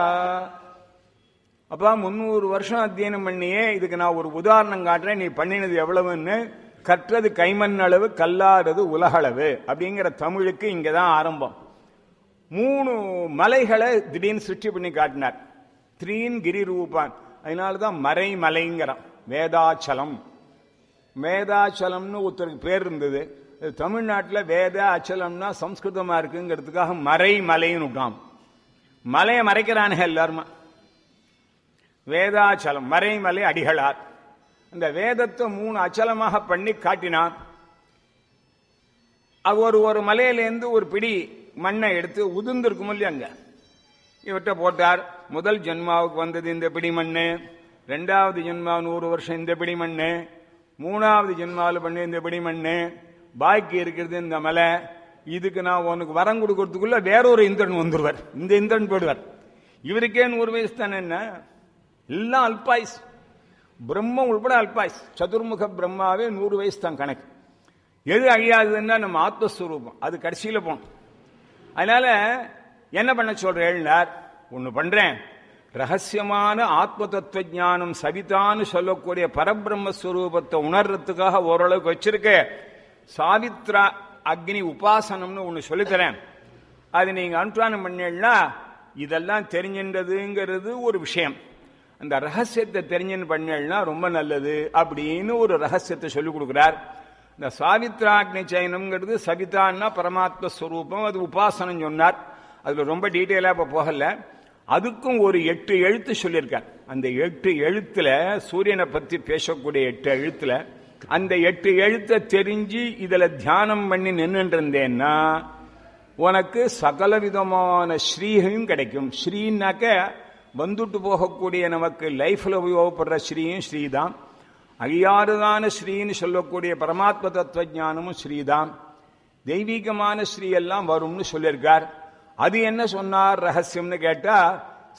அப்பா முந்நூறு வருஷம் அத்தியனம் பண்ணியே இதுக்கு நான் ஒரு உதாரணம் காட்டுறேன் நீ பண்ணினது எவ்வளவுன்னு கற்றது கைமண் அளவு கல்லாதது உலகளவு அப்படிங்கிற தமிழுக்கு இங்கதான் ஆரம்பம் மூணு மலைகளை திடீர்னு சுற்றி பண்ணி காட்டினார் த்ரீன் கிரி ரூபான் அதனாலதான் மறை மலைங்கிறான் வேதாச்சலம் வேதாச்சலம்னு ஒருத்தருக்கு பேர் இருந்தது இது தமிழ்நாட்டில் வேத அச்சலம்னா சம்ஸ்கிருதமா இருக்குங்கிறதுக்காக மறை மலைன்னு விட்டான் மலையை மறைக்கிறானுங்க எல்லாருமா வேதாச்சலம் மறைமலை அடிகளார் அந்த வேதத்தை மூணு அச்சலமாக பண்ணி காட்டினான் ஒரு ஒரு மலையிலேருந்து ஒரு பிடி மண்ணை எடுத்து உதிர்ந்திருக்கும் இல்லையா அங்க இவற்றை போட்டார் முதல் ஜென்மாவுக்கு வந்தது இந்த பிடி மண்ணு ரெண்டாவது ஜென்மா நூறு வருஷம் இந்த பிடி மண்ணு மூணாவது ஜென்மாவில் பண்ணி இந்த பிடி மண்ணு பாக்கி இருக்கிறது இந்த மலை இதுக்கு நான் உனக்கு வரம் கொடுக்கறதுக்குள்ள வேறொரு இந்திரன் வந்துருவார் இந்த இந்திரன் போயிடுவார் இவருக்கே நூறு வயசு தானே என்ன எல்லாம் அல்பாயுஸ் பிரம்மம் உள்பட அல்பாயுஸ் சதுர்முக பிரம்மாவே நூறு வயசு தான் கணக்கு எது அழியாதுன்னா நம்ம ஆத்மஸ்வரூபம் அது கடைசியில போகணும் அதனால என்ன பண்ண சொல்றேன்னார் ஒன்னு பண்றேன் ரகசியமான ஆத்ம தத்துவ ஞானம் சவிதான்னு சொல்லக்கூடிய பரபிரம்மஸ்வரூபத்தை உணர்றதுக்காக ஓரளவுக்கு வச்சிருக்க சாவித்ரா அக்னி உபாசனம்னு ஒன்னு சொல்லித்தரேன் அது நீங்க அனுஷ்டானம் பண்ணீங்கன்னா இதெல்லாம் தெரிஞ்சின்றதுங்கிறது ஒரு விஷயம் அந்த ரகசியத்தை தெரிஞ்சுன்னு பண்ணா ரொம்ப நல்லது அப்படின்னு ஒரு ரகசியத்தை சொல்லிக் கொடுக்கிறார் இந்த சாவித்ராக்னி சயனம்ங்கிறது சவிதான்னா பரமாத்ம ஸ்வரூபம் அது உபாசனம் சொன்னார் அதுல ரொம்ப டீட்டெயிலா இப்ப போகல அதுக்கும் ஒரு எட்டு எழுத்து சொல்லியிருக்கார் அந்த எட்டு எழுத்துல சூரியனை பத்தி பேசக்கூடிய எட்டு எழுத்துல அந்த எட்டு எழுத்தை தெரிஞ்சு இதுல தியானம் பண்ணி நின்றுட்டு இருந்தேன்னா உனக்கு சகல விதமான ஸ்ரீயும் கிடைக்கும் ஸ்ரீனாக்க வந்துட்டு போகக்கூடிய நமக்கு லைஃப்ல உபயோகப்படுற ஸ்ரீயும் ஸ்ரீதான் அழியாறுதான ஸ்ரீன்னு சொல்லக்கூடிய பரமாத்ம தத்துவ ஞானமும் ஸ்ரீதான் தெய்வீகமான ஸ்ரீ எல்லாம் வரும்னு சொல்லியிருக்கார் அது என்ன சொன்னார் ரகசியம்னு கேட்டா